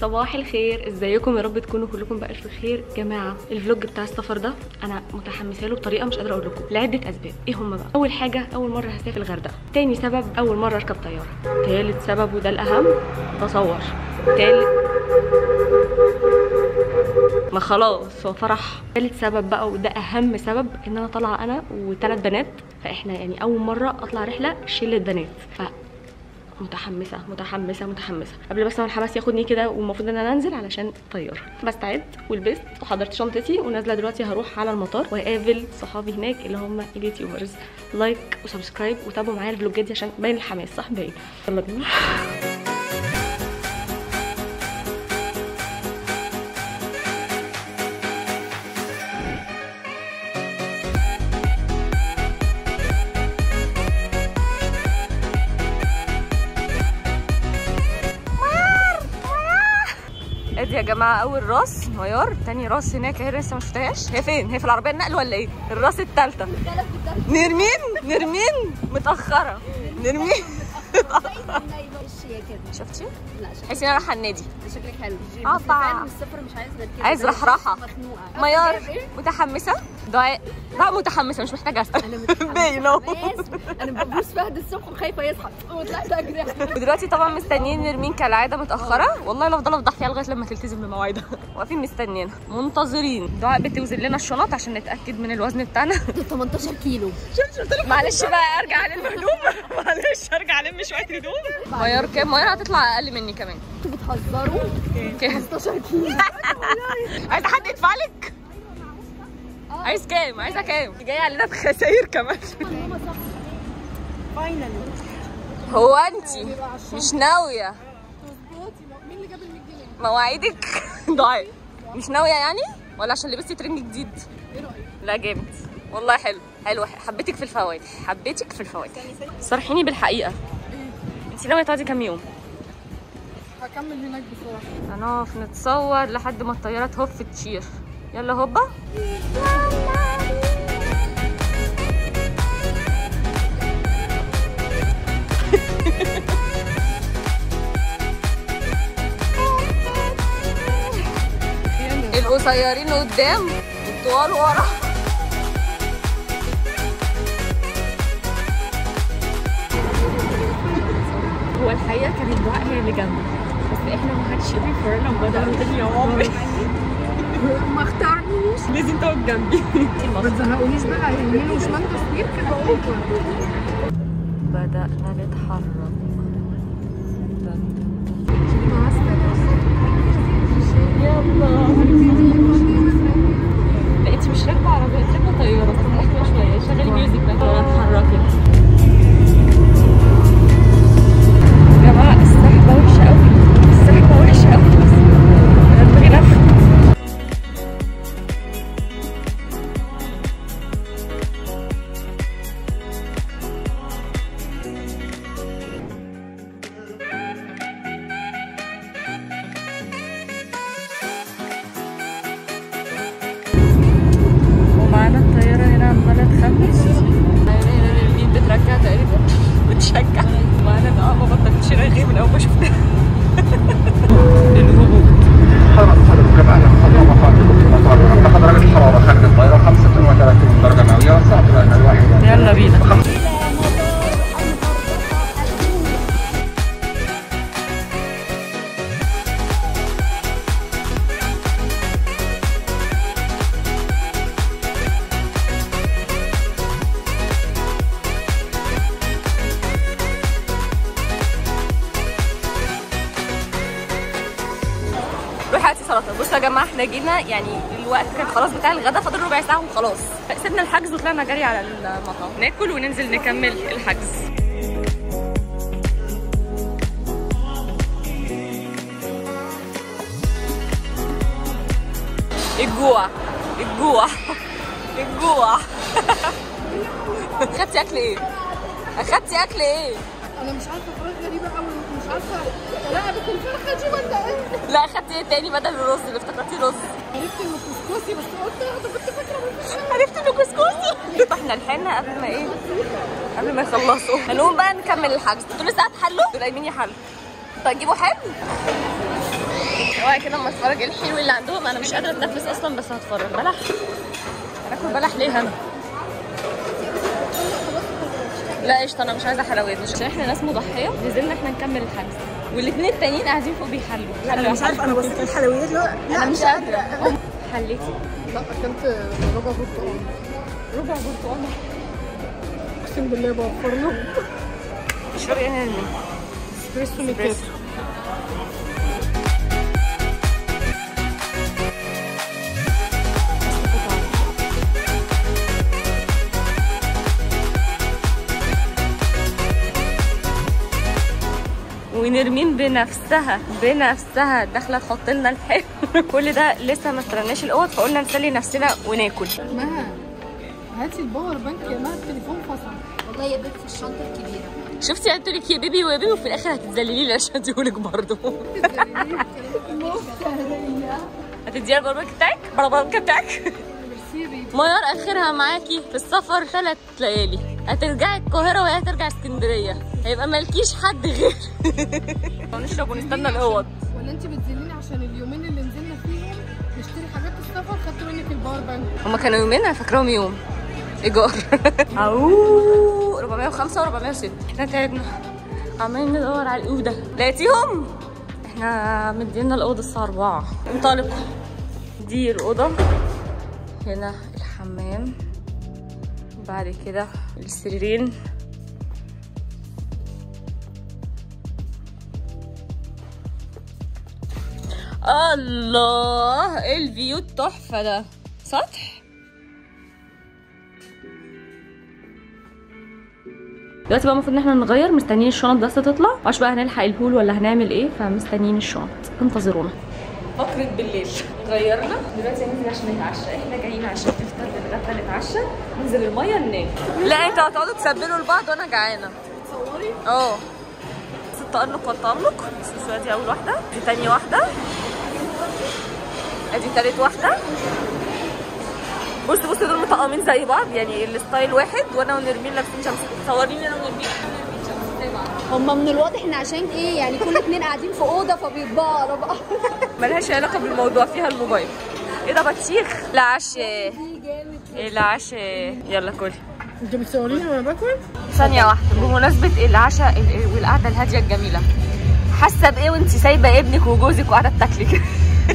صباح الخير ازيكم يا رب تكونوا كلكم بألف خير جماعه الفلوج بتاع السفر ده انا متحمسه له بطريقه مش قادره اقول لكم لعده اسباب ايه هم بقى اول حاجه اول مره هسافر الغردقه تاني سبب اول مره اركب طياره تالت سبب وده الاهم تصور تالت ما خلاص هو فرح تالت سبب بقى وده اهم سبب ان انا طالعه انا وثلاث بنات فاحنا يعني اول مره اطلع رحله شله بنات ف متحمسه متحمسه متحمسه قبل بس ما الحماس ياخدني كده والمفروض ان انا انزل علشان طياره بستعد ولبست وحضرت شنطتي ونازله دلوقتي هروح على المطار وهقابل صحابي هناك اللي هم اليوتيوبرز لايك وسبسكرايب وتابعوا معايا الفلوجات دي عشان باين الحماس صح باين يلا بينا ادي يا جماعه اول راس ميار تاني راس هناك هي لسه ما شفتهاش هي فين هي في العربيه النقل ولا ايه الراس الثالثه نرمين نرمين متاخره نرمين شفتي لا شكلك تحسي ان انا رايحه النادي شكلك حلو آه بس طبعا. فعلا السفر مش عايز غير كده عايز رحراحة. مخنوقه ميار إيه؟ متحمسه دعاء دعاء متحمسه مش محتاجه اسال انا متحمسه باين أهو. خلاص. انا ببوس فهد الصبح وخايفه يصحى وطلعت اجري ودلوقتي طبعا مستنيين نرمين كالعاده متاخره والله لا افضل افضح فيها لغايه لما تلتزم بمواعيدها واقفين مستنيينها منتظرين دعاء بتوزن لنا الشنط عشان نتاكد من الوزن بتاعنا 18 كيلو معلش بقى ارجع الم هدوم معلش ارجع الم شويه هدوم ميار كام ميار هتطلع اقل مني كمان انتوا بتهزروا كام 15 كيلو عايزه حد يدفع لك عايز كام عايزه كام جايه علينا بخساير كمان هو انت مش ناويه مواعيدك ضايع مش ناويه يعني ولا عشان لبستي ترنج جديد لا جامد والله حلو حلو حبيتك في الفواتح حبيتك في الفواتح صرحيني بالحقيقه انت ناويه تقعدي كام يوم هكمل هناك بسرعه هنقف نتصور لحد ما الطياره تهف تشير يلا هوبا القصيرين قدام والطوال ورا هو الحقيقه كانت دعاء هي اللي جنبي بس احنا ما حدش يقول فرنا وبدأ تاني يا عمري ما اختارنيش لازم تقعد جنبي ما تزهقونيش بقى يمين وشمال تصوير كده اوفر بدأنا نتحرك يلا لا انت مش راكبه عربيه انت راكبه طياره استنى شويه شغلي ميوزك بقى ولا اتحركي يا جماعه السحبه وحشه قوي السحبه وحشه قوي انا دماغي نفخ ومعانا الطيارة هنا عمالة تخمس معانا هنا نرمين بترجع تقريبا بتشجع معانا اه ما بطلتش رغي من أول ما شفتها الهبوط حركة كمان خطوة مخاطبة في المطار انخفض درجة الحرارة خارج الطائرة 35 درجة مئوية والساعة الآن الواحدة يلا بينا روحي هاتي سلطه بصوا يا جماعه احنا جينا يعني الوقت كان خلاص بتاع الغدا فاضل ربع ساعه وخلاص سيبنا الحجز وطلعنا جري على المطعم ناكل وننزل نكمل الحجز الجوع الجوع الجوع اخدتي اكل ايه؟ اخدتي اكل ايه؟ انا مش عارفه فراخ غريبه قوي مش عارفه رقبه الفرخه دي ولا ايه لا اخدتي ايه تاني بدل الرز اللي افتكرتيه رز عرفت انه كسكسي بس قلت انا كنت فاكره مفيش عرفت انه كسكسي احنا لحقنا قبل ما ايه قبل ما يخلصوا هنقوم بقى نكمل الحجز انتوا لسه هتحلوا دول قايمين يحلوا طيب جيبوا حلو اوعي كده اما اتفرج ايه الحلو اللي عندهم انا مش قادره اتنفس اصلا بس هتفرج بلح هاكل بلح ليه انا لا قشطه انا مش عايزه حلويات مش عشان احنا ناس مضحيه نزلنا احنا نكمل الخمسه والاثنين التانيين قاعدين فوق بيحلوا انا مش عارفه انا بصيت الحلويات لا انا مش قادره حليتي لا اكلت ربع برتقال ربع برتقال اقسم بالله بوفر لهم اشربي انا المي اسبريسو ميكاتو ونرمين بنفسها بنفسها داخله تحط لنا الحلو كل ده لسه ما استناش الاوض فقلنا نسلي نفسنا وناكل مها هاتي الباور بانك يا مها التليفون فصل والله يا بنت في الشنطه الكبيره شفتي قلت لك يا بيبي ويا بيبي وفي الاخر هتتذللي لي عشان اديهولك برضه هتديها البربك بتاعك البربك بتاعك ميار اخرها معاكي في السفر ثلاث ليالي هترجعي القاهره وهي هترجع اسكندريه هيبقى مالكيش حد غير ونشرب ونستنى الاوض ولا انت بتذليني عشان اليومين اللي نزلنا فيهم نشتري حاجات السفر خدت منك الباور بانك هما كانوا يومين انا فاكراهم يوم ايجار او 405 و406 احنا تعبنا عمالين ندور على الاوضه لقيتيهم احنا مدينا الاوضه الساعه 4 انطلق دي الاوضه هنا الحمام بعد كده السريرين الله ايه الفيو التحفه ده سطح دلوقتي بقى المفروض ان احنا نغير مستنيين الشنط بس تطلع معرفش بقى هنلحق الهول ولا هنعمل ايه فمستنيين الشنط انتظرونا فقرة بالليل غيرنا دلوقتي هننزل عشان نتعشى احنا جايين عشان نفطر نتغدى نتعشى ننزل الميه ننام لا انتوا هتقعدوا تسبلوا لبعض وانا جعانه تصوري اه بس التألق والتألق بس شوية دي أول واحدة دي تاني واحدة ادي تالت واحدة بص بص دول مطقمين زي بعض يعني الستايل واحد وانا ونرمين لابسين شمس صوريني انا ونرمين لابسين شمس زي بعض هما من الواضح ان عشان ايه يعني كل اتنين قاعدين في اوضه فبيطبعوا على بعض ملهاش علاقة بالموضوع فيها الموبايل ايه ده بطيخ العشاء ايه العشاء يلا كل انت بتصوريني وانا باكل ثانية واحدة بمناسبة العشاء ال- والقعدة الهادية الجميلة حاسة بإيه وانت سايبة ابنك وجوزك وقاعدة بتاكلي كده؟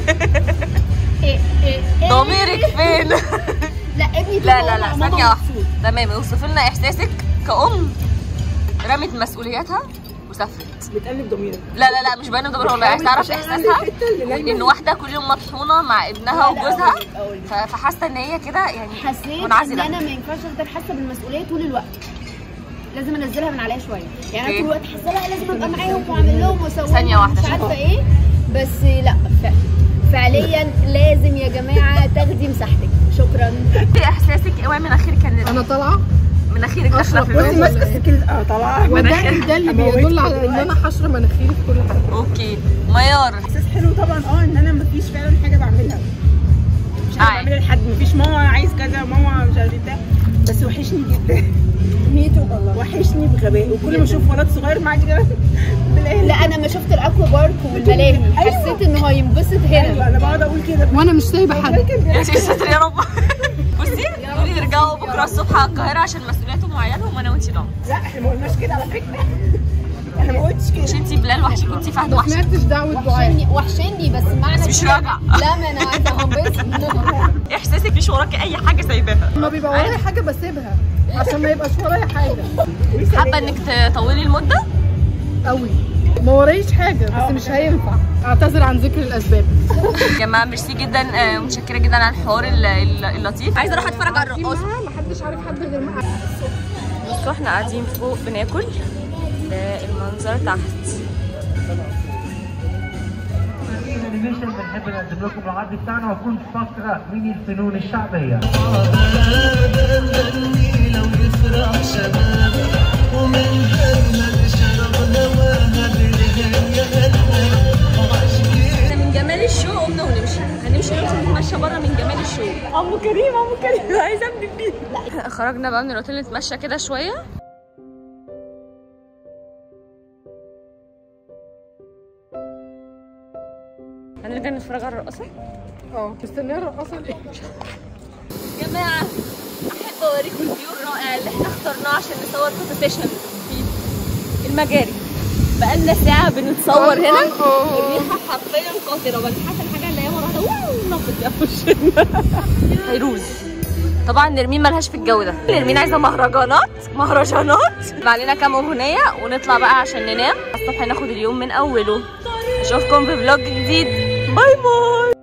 ايه ايه ايه ضميرك فين؟ لا ابني لا طول لا لا عمره ماما ثانية واحدة مبسوط. تمام اوصف لنا احساسك كأم رمت مسؤولياتها وسافرت بتقلب ضميرك لا لا لا مش باينة ضميرها والله عايز تعرف احساسها ان واحدة كل يوم مطحونة مع ابنها وجوزها ف- فحاسة ان هي كده يعني حسيت ان منعزلة انا ما ينفعش افضل حاسه بالمسؤوليه طول الوقت لازم انزلها من عليا شويه يعني اوكي. انا طول الوقت حاسه لا لازم ابقى معاهم واعمل لهم واسوي ثانية لهم واحدة مش شوف. عارفه ايه بس لا ف... فعليا لازم يا جماعه تاخدي مساحتك شكرا ايه احساسك اوعي مناخيرك كان انا طالعه مناخيرك داخلة اشرب في بصي الروم ماسكه السكين اه طالعه وده مناخير. ده اللي بيدل على ان انا حشره مناخيري في كل حاجه اوكي ميار احساس حلو طبعا اه ان انا مفيش فعلا حاجه بعملها مش حاجه آه. بعملها لحد مفيش ماما عايز كذا ماما مش عارف ده بس وحشني جدا ميتو والله وحشني بغباء وكل ما اشوف ولد صغير معاك كده بلاقي لا انا ما شفت الاكوا بارك والملاهي أيوة. حسيت انه هينبسط هنا ايوه انا بقعد اقول كده وانا مش سايبه حد يا شيخ ستر يا رب بصي قولي يرجعوا بكره الصبح على القاهره عشان مسؤولياتهم وعيالهم وانا وانتي نقعد لا احنا ما قلناش كده على فكره انا ما قلتش مش كده انتي بلال وحشك انتي فهد ما وحشك سمعتش دعوه دعاء وحشني وحشني بس معنى بس مش كده- راجعة. لا ما انا عايزه هنبسط احساسك مش وراكي اي حاجه سايباها لما بيبقى ورايا حاجه بسيبها عشان ما يبقاش ورايا حاجه حابه انك تطولي المده قوي ما ورايش حاجه بس مش هينفع اعتذر عن ذكر الاسباب يا جماعه ميرسي جدا آه، متشكره جدا على الحوار ال- ال- اللطيف عايزه اروح اتفرج على الرقاصه ما حدش عارف حد غير معاها بصوا احنا قاعدين فوق بناكل ده المنظر تحت انيميشن بنحب نقدم لكم العرض بتاعنا وكل فقره من الفنون الشعبيه احنا من جمال الشو قمنا ونمشي هنمشي دلوقتي نتمشى بره من جمال الشو عمو كريم عمو كريم عايزه ابني بيه خرجنا بقى من الاوتيل نتمشى كده شويه هنرجع نتفرج على الرقصه اه مستنيه الرقاصه ليه يا جماعه احب اوريكم الفيو الرائع اللي احنا اخترناه عشان نصور فوتو سيشن في المجاري بقالنا ساعه بنتصور هنا الريحه حرفيا قاتله بس حاسه الحاجه اللي هي مره واحده نطت يا وشنا فيروز طبعا نرمين ملهاش في الجو ده نرمين عايزه مهرجانات مهرجانات علينا كام اغنيه ونطلع بقى عشان ننام الصبح ناخد اليوم من اوله اشوفكم في فلوج جديد باي باي